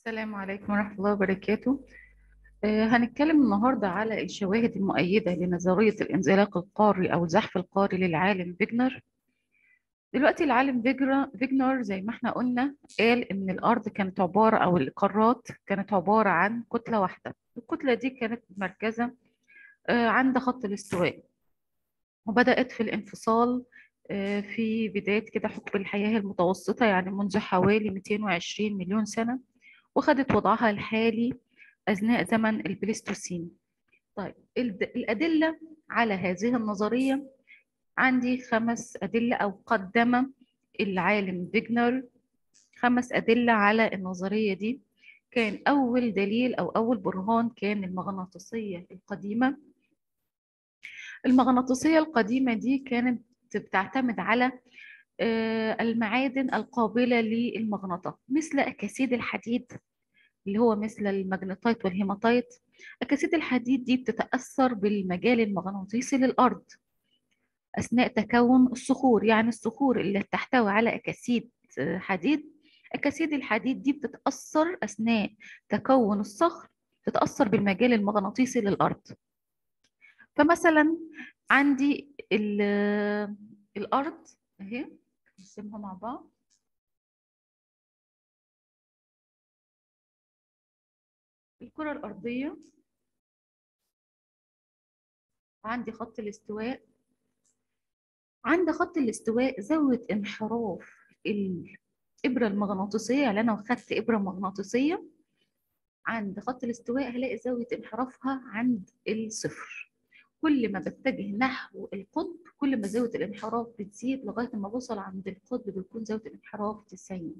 السلام عليكم ورحمة الله وبركاته آه، هنتكلم النهاردة على الشواهد المؤيدة لنظرية الانزلاق القاري أو الزحف القاري للعالم فيجنر دلوقتي العالم فيجر- فيجنر زي ما احنا قلنا قال إن الأرض كانت عبارة أو القارات كانت عبارة عن كتلة واحدة الكتلة دي كانت مركزة آه، عند خط الاستواء وبدأت في الانفصال آه، في بداية كده حقب الحياة المتوسطة يعني منذ حوالي 220 مليون سنة وخدت وضعها الحالي أثناء زمن البليستوسين طيب الد- الأدلة على هذه النظرية عندي خمس أدلة أو قدم العالم فيجنر خمس أدلة على النظرية دي كان أول دليل أو أول برهان كان المغناطيسية القديمة المغناطيسية القديمة دي كانت بتعتمد على آه، المعادن القابلة للمغناطة مثل أكاسيد الحديد اللي هو مثل الماجنيتايت والهيماتايت أكاسيد الحديد دي بتتأثر بالمجال المغناطيسي للأرض أثناء تكون الصخور يعني الصخور اللي تحتوي على أكاسيد آه، حديد أكاسيد الحديد دي بتتأثر أثناء تكون الصخر تتأثر بالمجال المغناطيسي للأرض فمثلا عندي ال- الأرض أهي نرسمها مع بعض الكرة الأرضية عندي خط الاستواء عند خط الاستواء زاوية انحراف الإبرة المغناطيسية يعني أنا خدت إبرة مغناطيسية عند خط الاستواء هلاقي زاوية انحرافها عند الصفر كل ما بتجه نحو القطب كل ما زاوية الانحراف بتزيد لغاية ما بوصل عند القطب بيكون زاوية الانحراف 90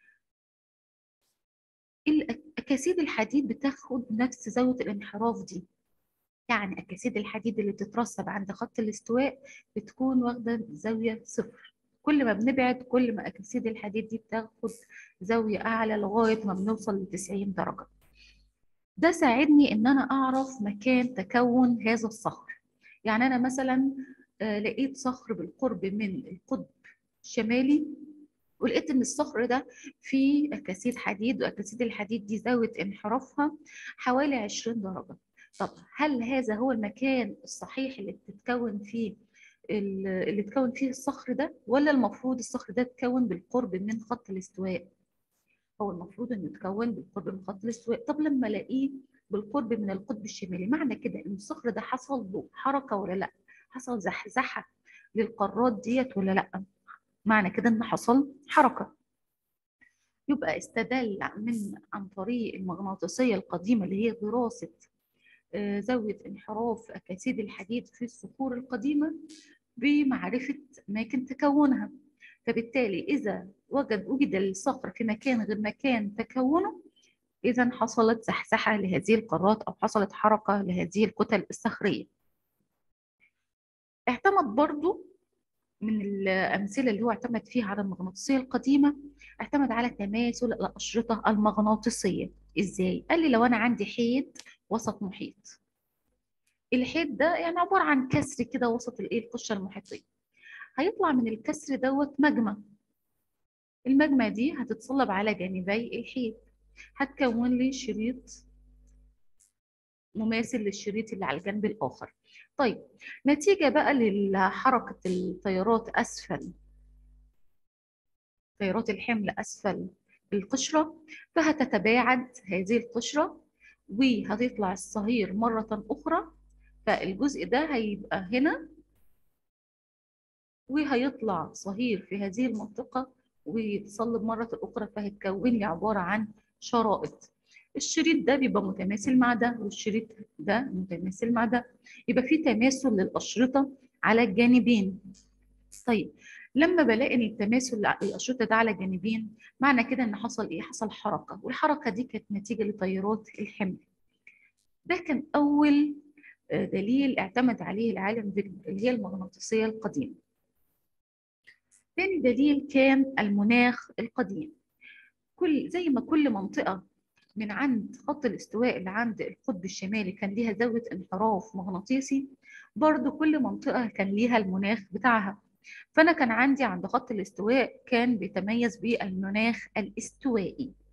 الأكاسيد الحديد بتاخد نفس زاوية الانحراف دي يعني أكاسيد الحديد اللي بتترسب عند خط الاستواء بتكون واخدة زاوية صفر كل ما بنبعد كل ما أكاسيد الحديد دي بتاخد زاوية أعلى لغاية ما بنوصل ل 90 درجة ده ساعدني إن أنا أعرف مكان تكون هذا الصخر يعني أنا مثلا آه، لقيت صخر بالقرب من القطب الشمالي ولقيت ان الصخر ده فيه اكاسيد حديد واكاسيد الحديد دي زاويه انحرافها حوالي 20 درجه طب هل هذا هو المكان الصحيح اللي بتتكون فيه ال- اللي تكون فيه الصخر ده ولا المفروض الصخر ده يتكون بالقرب من خط الاستواء هو المفروض انه يتكون بالقرب من خط الاستواء طب لما الاقيه بالقرب من القطب الشمالي معنى كده ان الصخر ده حصل له حركه ولا لا حصل زحزحه للقارات ديت ولا لا معنى كده ان حصل حركه يبقى استدل من عن طريق المغناطيسيه القديمه اللي هي دراسه آه، زاويه انحراف اكاسيد الحديد في الصخور القديمه بمعرفه اماكن تكونها فبالتالي اذا وجد وجد الصخر في مكان غير مكان تكونه اذا حصلت زحزحه لهذه القارات او حصلت حركه لهذه الكتل الصخريه اعتمد برضو من الأمثلة اللي هو اعتمد فيها على المغناطيسية القديمة اعتمد على تماثل الأشرطة المغناطيسية إزاي؟ قال لي لو أنا عندي حيد وسط محيط الحيد ده يعني عبارة عن كسر كده وسط الإيه القشرة المحيطية هيطلع من الكسر دوت مجمع المجمع دي هتتصلب على جانبي الحيد هتكون لي شريط مماثل للشريط اللي على الجنب الآخر طيب نتيجة بقى لحركة التيارات أسفل تيارات الحمل أسفل القشرة فهتتباعد هذه القشرة وهتطلع الصهير مرة أخرى فالجزء ده هيبقى هنا وهيطلع صهير في هذه المنطقة ويتصلب مرة أخرى فهيتكون لي عبارة عن شرائط الشريط ده بيبقى متماثل مع ده والشريط ده متماثل مع ده يبقى في تماثل للأشرطة على الجانبين طيب لما بلاقي ان التماثل الأشرطة ده على الجانبين معنى كده ان حصل ايه حصل حركة والحركة دي كانت نتيجة لتيارات الحمل ده كان أول آه، دليل اعتمد عليه العالم فيجنر اللي هي المغناطيسية القديمة ثاني دليل كان المناخ القديم كل زي ما كل منطقة من عند خط الاستواء اللي عند القطب الشمالي كان ليها زاوية انحراف مغناطيسي برضو كل منطقة كان ليها المناخ بتاعها فأنا كان عندي عند خط الاستواء كان بيتميز بالمناخ الاستوائي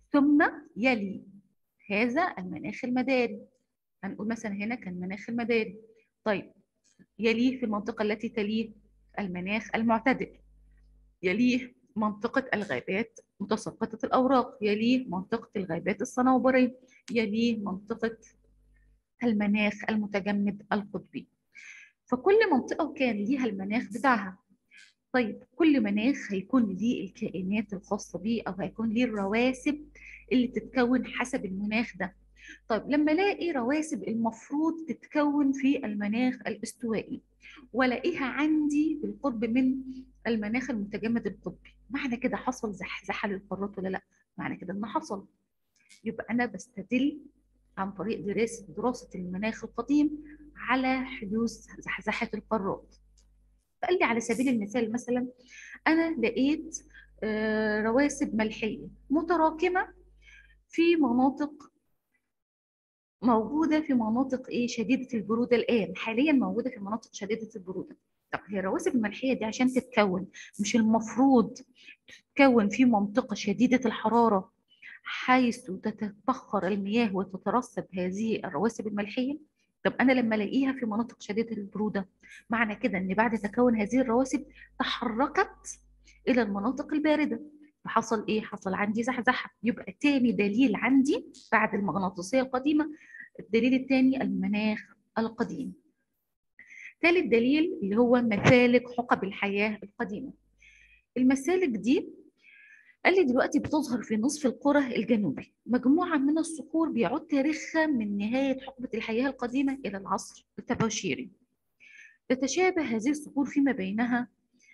ثم يلي هذا المناخ المداري هنقول مثلا هنا كان مناخ المداري طيب يليه في المنطقة التي تليه المناخ المعتدل يليه منطقة الغابات متساقطة الأوراق يليه منطقة الغابات الصنوبرية يليه منطقة المناخ المتجمد القطبي فكل منطقة كان ليها المناخ بتاعها طيب كل مناخ هيكون ليه الكائنات الخاصة بيه أو هيكون ليه الرواسب اللي تتكون حسب المناخ ده طيب لما الاقي رواسب المفروض تتكون في المناخ الاستوائي والاقيها عندي بالقرب من المناخ المتجمد القطبي معنى كده حصل زحزحه للقارات ولا لا معنى كده ان حصل يبقى انا بستدل عن طريق دراسه دراسه المناخ القديم على حدوث زحزحه القارات فقال لي على سبيل المثال مثلا انا لقيت رواسب ملحيه متراكمه في مناطق موجودة في مناطق إيه شديدة البرودة الآن حاليا موجودة في مناطق شديدة البرودة طب هي الرواسب الملحية دي عشان تتكون مش المفروض تتكون في منطقة شديدة الحرارة حيث تتبخر المياه وتترسب هذه الرواسب الملحية طب أنا لما ألاقيها في مناطق شديدة البرودة معنى كده إن بعد تكون هذه الرواسب تحركت إلى المناطق الباردة فحصل ايه؟ حصل عندي زحزحه يبقى تاني دليل عندي بعد المغناطيسيه القديمه الدليل الثاني المناخ القديم. ثالث دليل اللي هو مسالك حقب الحياه القديمه. المسالك دي قال لي دلوقتي بتظهر في نصف القرى الجنوبي مجموعه من الصخور بيعود تاريخها من نهايه حقبه الحياه القديمه الى العصر التباشيري. تتشابه هذه الصخور فيما بينها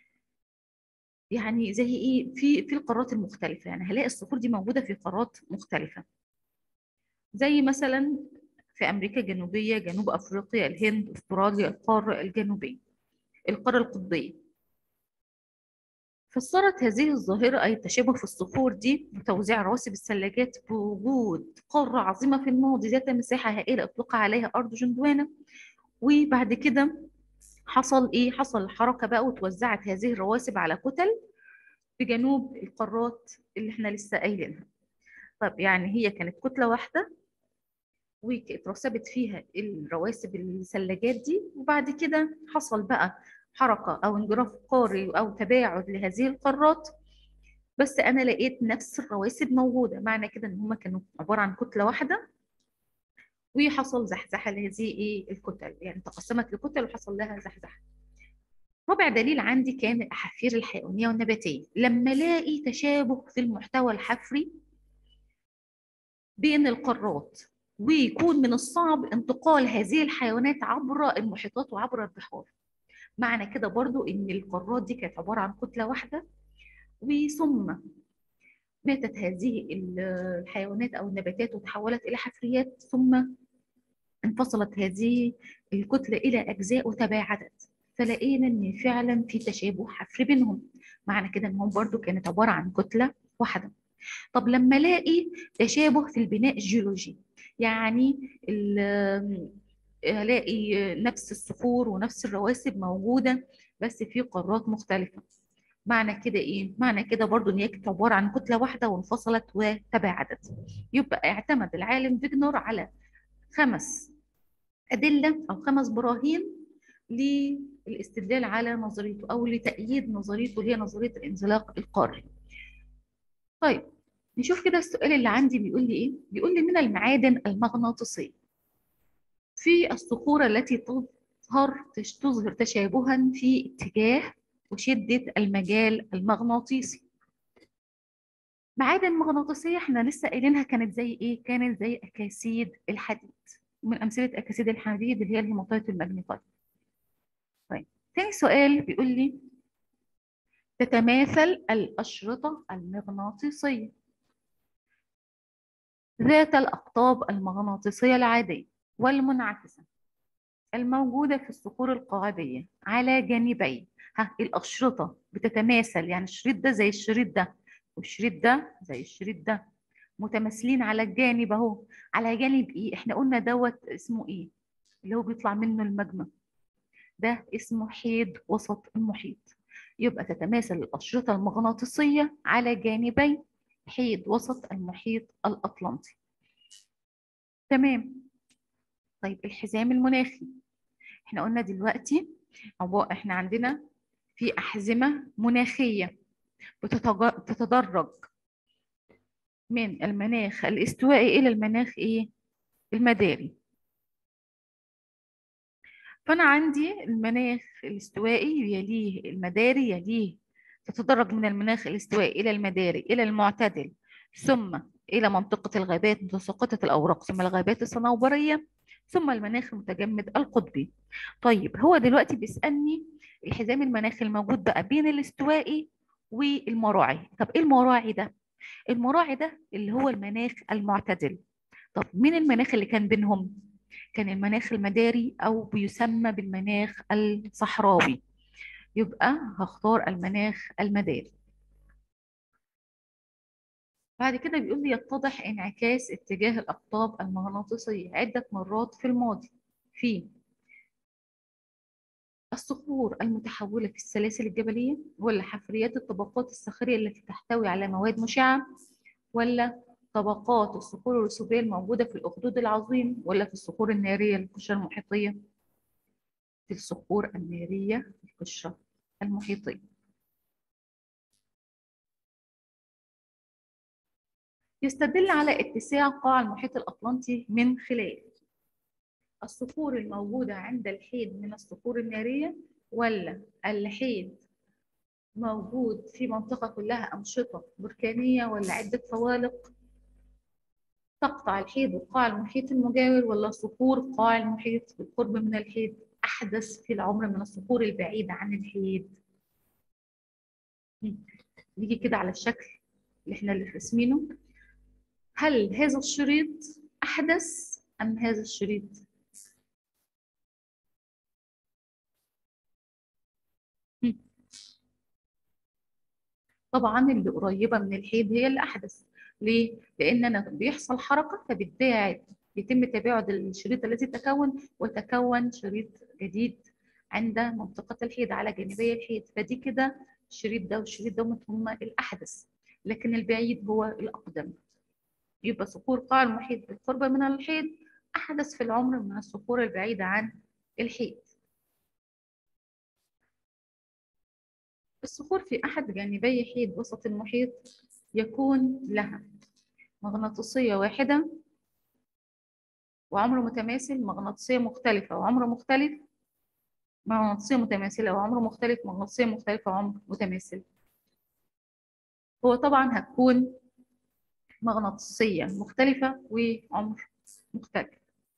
يعني زي ايه في في القارات المختلفه يعني هلاقي الصخور دي موجوده في قارات مختلفه زي مثلا في امريكا الجنوبيه جنوب افريقيا الهند استراليا القاره الجنوبيه القاره القطبيه فسرت هذه الظاهره اي التشابه في الصخور دي وتوزيع رواسب الثلاجات بوجود قاره عظيمه في الماضي ذات مساحه هائله اطلق عليها ارض جندوانا وبعد كده حصل ايه حصل حركه بقى وتوزعت هذه الرواسب على كتل في جنوب القارات اللي احنا لسه قايلينها طب يعني هي كانت كتله واحده واترسبت فيها الرواسب الثلاجات دي وبعد كده حصل بقى حركه او انجراف قاري او تباعد لهذه القارات بس انا لقيت نفس الرواسب موجوده معنى كده ان هما كانوا عباره عن كتله واحده وحصل زحزحه لهذه ايه الكتل يعني تقسمت لكتل وحصل لها زحزحه رابع دليل عندي كان الاحافير الحيوانيه والنباتيه لما الاقي تشابه في المحتوى الحفري بين القارات ويكون من الصعب انتقال هذه الحيوانات عبر المحيطات وعبر البحار معنى كده برضو ان القارات دي كانت عباره عن كتله واحده وثم ماتت هذه الحيوانات او النباتات وتحولت الى حفريات ثم انفصلت هذه الكتله الى اجزاء وتباعدت فلقينا ان فعلا في تشابه حفري بينهم معنى كده انهم برضو كانت عباره عن كتله واحده طب لما الاقي تشابه في البناء الجيولوجي يعني الاقي نفس الصخور ونفس الرواسب موجوده بس في قارات مختلفه معنى كده ايه معنى كده برضو ان هي كانت عباره عن كتله واحده وانفصلت وتباعدت يبقى اعتمد العالم فيجنر على خمس ادله او خمس براهين للاستدلال على نظريته او لتأييد نظريته اللي هي نظريه الانزلاق القاري طيب نشوف كده السؤال اللي عندي بيقول لي ايه بيقول لي من المعادن المغناطيسيه في الصخور التي تظهر تظهر تشابها في اتجاه وشدة المجال المغناطيسي معادن مغناطيسية احنا لسه قايلينها كانت زي ايه؟ كانت زي أكاسيد الحديد ومن أمثلة أكاسيد الحديد اللي هي الهيماتيت المغنيطية طيب تاني سؤال بيقول لي تتماثل الأشرطة المغناطيسية ذات الأقطاب المغناطيسية العادية والمنعكسة الموجودة في الصخور القاعدية على جانبي ها الأشرطة بتتماثل يعني الشريط ده زي الشريط ده والشريط ده زي الشريط ده متماثلين على الجانب اهو على جانب ايه احنا قلنا دوت اسمه ايه اللي هو بيطلع منه المجمع ده اسمه حيد وسط المحيط يبقى تتماثل الأشرطة المغناطيسية على جانبي حيد وسط المحيط الأطلنطي تمام طيب الحزام المناخي احنا قلنا دلوقتي أو احنا عندنا في أحزمة مناخية بتتج- بتتدرج من المناخ الاستوائي إلى المناخ إيه؟ المداري فأنا عندي المناخ الاستوائي يليه المداري يليه تتدرج من المناخ الاستوائي إلى المداري إلى المعتدل ثم إلى منطقة الغابات متساقطة الأوراق ثم الغابات الصنوبرية ثم المناخ المتجمد القطبي طيب هو دلوقتي بيسألني الحزام المناخي الموجود بقى بين الاستوائي والمراعي طب إيه المراعي ده؟ المراعي ده اللي هو المناخ المعتدل طب مين المناخ اللي كان بينهم؟ كان المناخ المداري أو بيسمى بالمناخ الصحراوي يبقى هختار المناخ المداري بعد كده بيقول لي يتضح انعكاس اتجاه الأقطاب المغناطيسية عدة مرات في الماضي في الصخور المتحولة في السلاسل الجبلية ولا حفريات الطبقات الصخرية التي تحتوي على مواد مشعة ولا طبقات الصخور الرسوبية الموجودة في الأخدود العظيم ولا في الصخور النارية للقشرة المحيطية في الصخور النارية في القشرة المحيطية يستدل على اتساع قاع المحيط الأطلنطي من خلال الصخور الموجودة عند الحيد من الصخور النارية ولا الحيد موجود في منطقة كلها أنشطة بركانية ولا عدة فوالق تقطع الحيد وقاع المحيط المجاور ولا صخور قاع المحيط بالقرب من الحيد أحدث في العمر من الصخور البعيدة عن الحيد نيجي كده على الشكل اللي احنا اللي رسمينه هل هذا الشريط أحدث أم هذا الشريط؟ هم. طبعا اللي قريبة من الحيد هي اللي أحدث ليه؟ لأن أنا بيحصل حركة فبالتباعد يتم تباعد الشريط الذي تكون وتكون شريط جديد عند منطقة الحيد على جانبي الحيد فدي كده الشريط ده والشريط ده هما الأحدث لكن البعيد هو الأقدم يبقى صخور قاع المحيط بالقرب من الحيط أحدث في العمر من الصخور البعيدة عن الحيط الصخور في أحد جانبي حيط وسط المحيط يكون لها مغناطيسية واحدة وعمر متماثل مغناطيسية مختلفة وعمر مختلف مغناطيسية متماثلة وعمر مختلف مغناطيسية مختلفة وعمر متماثل هو طبعا هتكون مغناطيسية مختلفة وعمر مختلف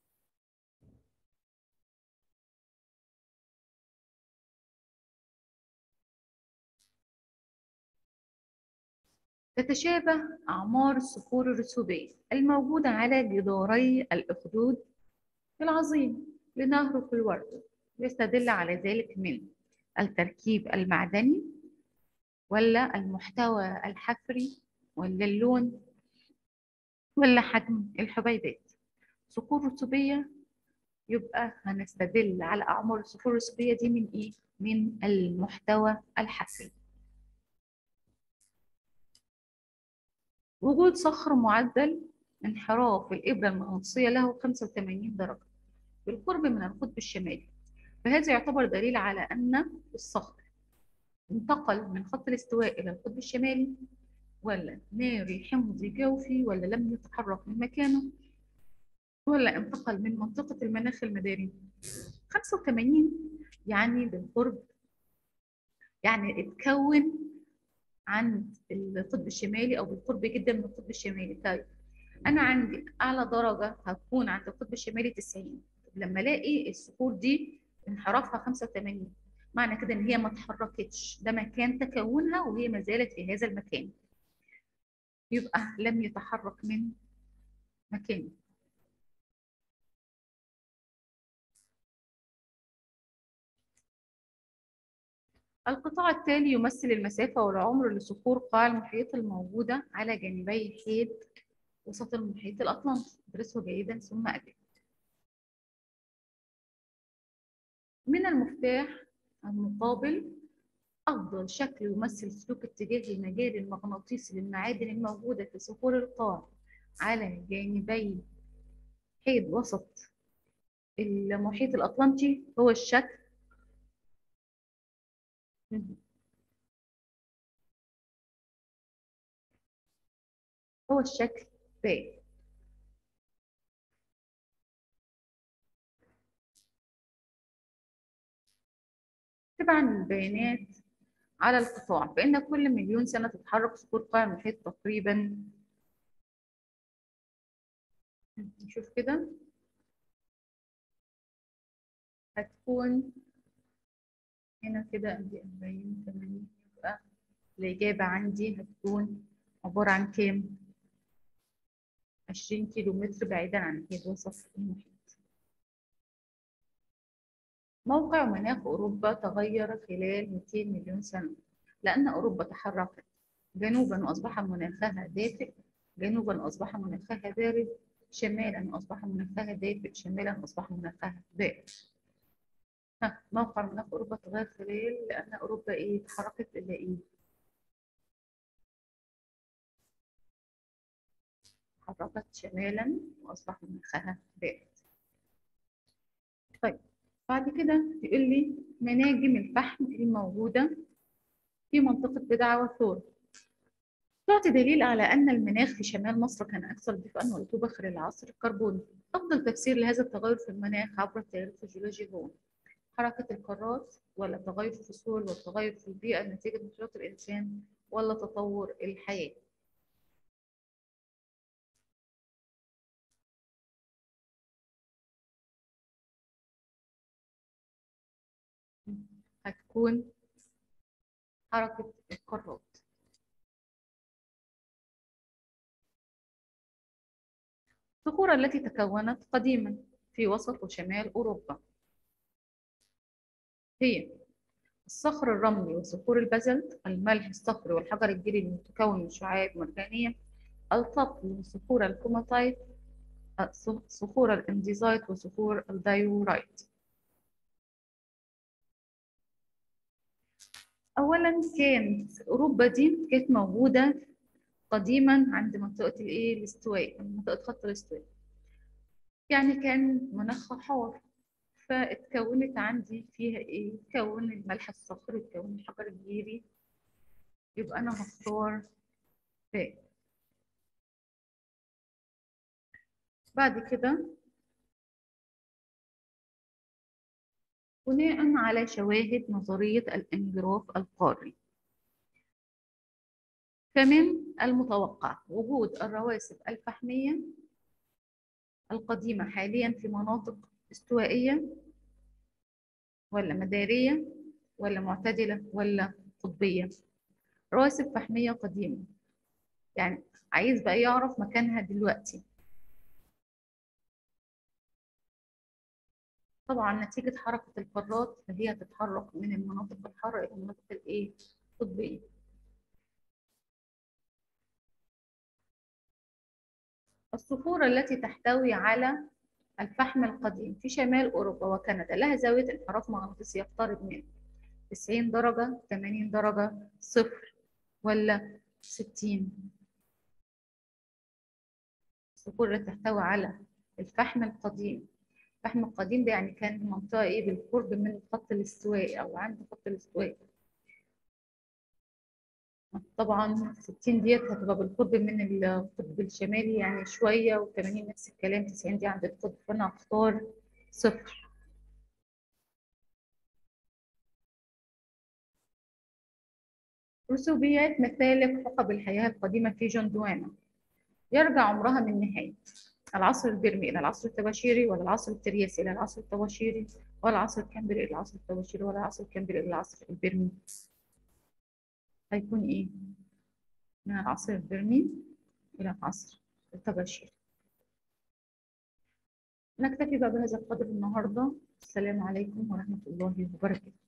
تتشابه أعمار الصخور الرسوبية الموجودة على جداري الأخدود العظيم لنهر كلورتو يستدل على ذلك من التركيب المعدني ولا المحتوى الحفري ولا اللون ولا حجم الحبيبات صخور رسوبية يبقى هنستدل على أعمار الصخور الرسوبية دي من إيه؟ من المحتوى الحفري وجود صخر معدل انحراف الإبرة المغناطيسية له 85 درجة بالقرب من القطب الشمالي فهذا يعتبر دليل على أن الصخر انتقل من خط الاستواء إلى القطب الشمالي ولا ناري حمضي جوفي ولا لم يتحرك من مكانه ولا انتقل من منطقة المناخ المداري 85 يعني بالقرب يعني اتكون عند القطب الشمالي او بالقرب جدا من القطب الشمالي طيب انا عندي اعلى درجه هتكون عند القطب الشمالي 90 لما الاقي الصخور دي انحرافها 85 معنى كده ان هي ما اتحركتش ده مكان تكونها وهي ما زالت في هذا المكان يبقى لم يتحرك من مكانه القطاع التالي يمثل المسافة والعمر لصخور قاع المحيط الموجودة على جانبي حيد وسط المحيط الأطلنطي ادرسه جيدا ثم أجب من المفتاح المقابل أفضل شكل يمثل سلوك اتجاه المجال المغناطيسي للمعادن الموجودة في صخور القاع على جانبي حيث وسط المحيط الأطلنطي هو الشكل هو الشكل ب تبعا البيانات على القطاع بأن كل مليون سنة تتحرك صخور قاع المحيط تقريبا نشوف كده هتكون هنا كده عندي 40 80 يبقى الإجابة عندي هتكون عبارة عن كام؟ 20 كيلو متر بعيدا عن محيط وسط المحيط. موقع ومناخ أوروبا تغير خلال 200 مليون سنة لأن أوروبا تحركت جنوبا وأصبح مناخها دافئ جنوبا أصبح مناخها بارد شمالا أصبح مناخها دافئ شمالا أصبح مناخها بارد ها موقع مناخ أوروبا تغير خلال لأن أوروبا إيه تحركت إلى إيه؟ تحركت شمالا وأصبح مناخها بارد طيب بعد كده يقول لي مناجم الفحم الموجودة في منطقة بدعة وثور تعطي دليل على أن المناخ في شمال مصر كان أكثر دفئا ورطوبة خلال العصر الكربوني أفضل تفسير لهذا التغير في المناخ عبر التاريخ الجيولوجي هو حركة القارات ولا تغير الفصول والتغير في البيئة نتيجة نشاط الإنسان ولا تطور الحياة هتكون حركة القارات الصخور التي تكونت قديما في وسط وشمال أوروبا هي الصخر الرملي وصخور البازلت الملح الصخري والحجر الجيري المتكون من شعاب مرجانية الطفل وصخور الكوماتايت صخور الانديزايت وصخور الدايورايت اولا كانت اوروبا دي كانت موجوده قديما عند منطقه الايه الاستواء منطقه خط الاستواء يعني كان مناخها حار فاتكونت عندي فيها ايه تكون الملح الصخري تكون الحجر الجيري يبقى انا هختار باء بعد كده بناء على شواهد نظرية الانجراف القاري فمن المتوقع وجود الرواسب الفحمية القديمة حاليا في مناطق استوائية ولا مدارية ولا معتدلة ولا قطبية رواسب فحمية قديمة يعني عايز بقى يعرف مكانها دلوقتي طبعا نتيجة حركة القارات فهي تتحرك من المناطق الحارة إلى المناطق الإيه؟ القطبية. الصخور التي تحتوي على الفحم القديم في شمال أوروبا وكندا لها زاوية انحراف مغناطيسي يقترب من 90 درجة 80 درجة صفر ولا 60 الصخور التي تحتوي على الفحم القديم الفحم القديم ده يعني كان منطقة إيه بالقرب من خط الاستواء أو عند خط الاستواء طبعا 60 ديت هتبقى بالقرب من القطب الشمالي يعني شوية و80 نفس الكلام 90 دي عند القطب فأنا هختار صفر رسوبيات مسالك حقب الحياة القديمة في جندوانا يرجع عمرها من نهاية العصر البرمي إلى العصر الطباشيري ولا العصر الترياسي إلى العصر الطباشيري ولا العصر الكامبري إلى العصر الطباشيري ولا العصر الكامبري إلى العصر البرمي هيكون إيه؟ من العصر البرمي إلى العصر الطباشيري نكتفي بقى بهذا القدر النهارده السلام عليكم ورحمة الله وبركاته